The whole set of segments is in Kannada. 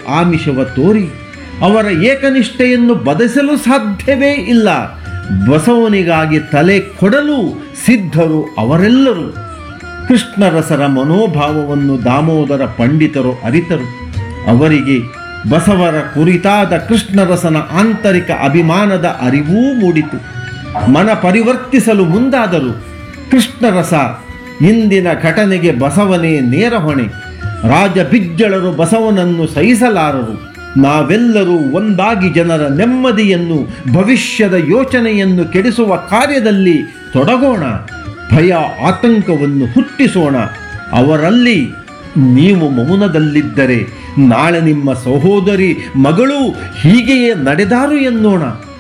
ಆಮಿಷವ ತೋರಿ ಅವರ ಏಕನಿಷ್ಠೆಯನ್ನು ಬದಲಿಸಲು ಸಾಧ್ಯವೇ ಇಲ್ಲ ಬಸವನಿಗಾಗಿ ತಲೆ ಕೊಡಲು ಸಿದ್ಧರು ಅವರೆಲ್ಲರೂ ಕೃಷ್ಣರಸರ ಮನೋಭಾವವನ್ನು ದಾಮೋದರ ಪಂಡಿತರು ಅರಿತರು ಅವರಿಗೆ ಬಸವರ ಕುರಿತಾದ ಕೃಷ್ಣರಸನ ಆಂತರಿಕ ಅಭಿಮಾನದ ಅರಿವೂ ಮೂಡಿತು ಮನ ಪರಿವರ್ತಿಸಲು ಮುಂದಾದರು ಕೃಷ್ಣರಸ ಇಂದಿನ ಘಟನೆಗೆ ಬಸವನೇ ನೇರ ಹೊಣೆ ರಾಜ ಬಿಜ್ಜಳರು ಬಸವನನ್ನು ಸಹಿಸಲಾರರು ನಾವೆಲ್ಲರೂ ಒಂದಾಗಿ ಜನರ ನೆಮ್ಮದಿಯನ್ನು ಭವಿಷ್ಯದ ಯೋಚನೆಯನ್ನು ಕೆಡಿಸುವ ಕಾರ್ಯದಲ್ಲಿ ತೊಡಗೋಣ ಭಯ ಆತಂಕವನ್ನು ಹುಟ್ಟಿಸೋಣ ಅವರಲ್ಲಿ ನೀವು ಮೌನದಲ್ಲಿದ್ದರೆ ನಾಳೆ ನಿಮ್ಮ ಸಹೋದರಿ ಮಗಳು ಹೀಗೆಯೇ ನಡೆದಾರು ಎನ್ನೋಣ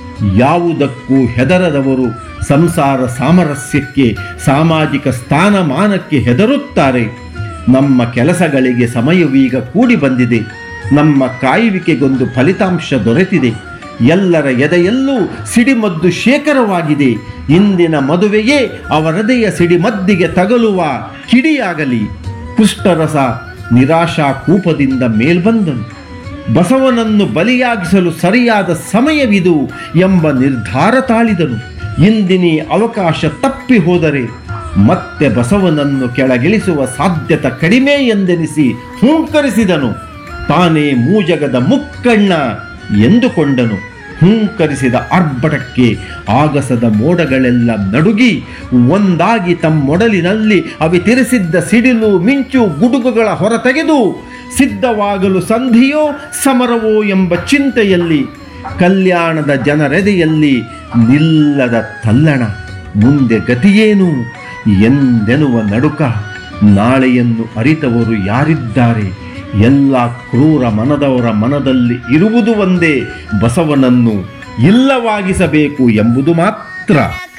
ಯಾವುದಕ್ಕೂ ಹೆದರದವರು ಸಂಸಾರ ಸಾಮರಸ್ಯಕ್ಕೆ ಸಾಮಾಜಿಕ ಸ್ಥಾನಮಾನಕ್ಕೆ ಹೆದರುತ್ತಾರೆ ನಮ್ಮ ಕೆಲಸಗಳಿಗೆ ಸಮಯವೀಗ ಕೂಡಿ ಬಂದಿದೆ ನಮ್ಮ ಕಾಯುವಿಕೆಗೊಂದು ಫಲಿತಾಂಶ ದೊರೆತಿದೆ ಎಲ್ಲರ ಎದೆಯಲ್ಲೂ ಸಿಡಿಮದ್ದು ಶೇಖರವಾಗಿದೆ ಇಂದಿನ ಮದುವೆಯೇ ಅವರದೆಯ ಸಿಡಿಮದ್ದಿಗೆ ತಗಲುವ ಕಿಡಿಯಾಗಲಿ ಪುಷ್ಟರಸ ನಿರಾಶಾ ಕೂಪದಿಂದ ಮೇಲ್ಬಂದನು ಬಸವನನ್ನು ಬಲಿಯಾಗಿಸಲು ಸರಿಯಾದ ಸಮಯವಿದು ಎಂಬ ನಿರ್ಧಾರ ತಾಳಿದನು ಇಂದಿನಿ ಅವಕಾಶ ತಪ್ಪಿ ಹೋದರೆ ಮತ್ತೆ ಬಸವನನ್ನು ಕೆಳಗಿಳಿಸುವ ಸಾಧ್ಯತೆ ಕಡಿಮೆ ಎಂದೆನಿಸಿ ಹೂಂಕರಿಸಿದನು ತಾನೇ ಮೂಜಗದ ಮುಕ್ಕಣ್ಣ ಎಂದುಕೊಂಡನು ಹೂಂಕರಿಸಿದ ಆರ್ಭಟಕ್ಕೆ ಆಗಸದ ಮೋಡಗಳೆಲ್ಲ ನಡುಗಿ ಒಂದಾಗಿ ತಮ್ಮೊಡಲಿನಲ್ಲಿ ಅವಿತಿರಿಸಿದ್ದ ಸಿಡಿಲು ಮಿಂಚು ಗುಡುಗುಗಳ ಹೊರತೆಗೆದು ಸಿದ್ಧವಾಗಲು ಸಂಧಿಯೋ ಸಮರವೋ ಎಂಬ ಚಿಂತೆಯಲ್ಲಿ ಕಲ್ಯಾಣದ ಜನರೆದೆಯಲ್ಲಿ ನಿಲ್ಲದ ತಲ್ಲಣ ಮುಂದೆ ಗತಿಯೇನು ಎಂದೆನುವ ನಡುಕ ನಾಳೆಯನ್ನು ಅರಿತವರು ಯಾರಿದ್ದಾರೆ ಎಲ್ಲ ಕ್ರೂರ ಮನದವರ ಮನದಲ್ಲಿ ಇರುವುದು ಒಂದೇ ಬಸವನನ್ನು ಇಲ್ಲವಾಗಿಸಬೇಕು ಎಂಬುದು ಮಾತ್ರ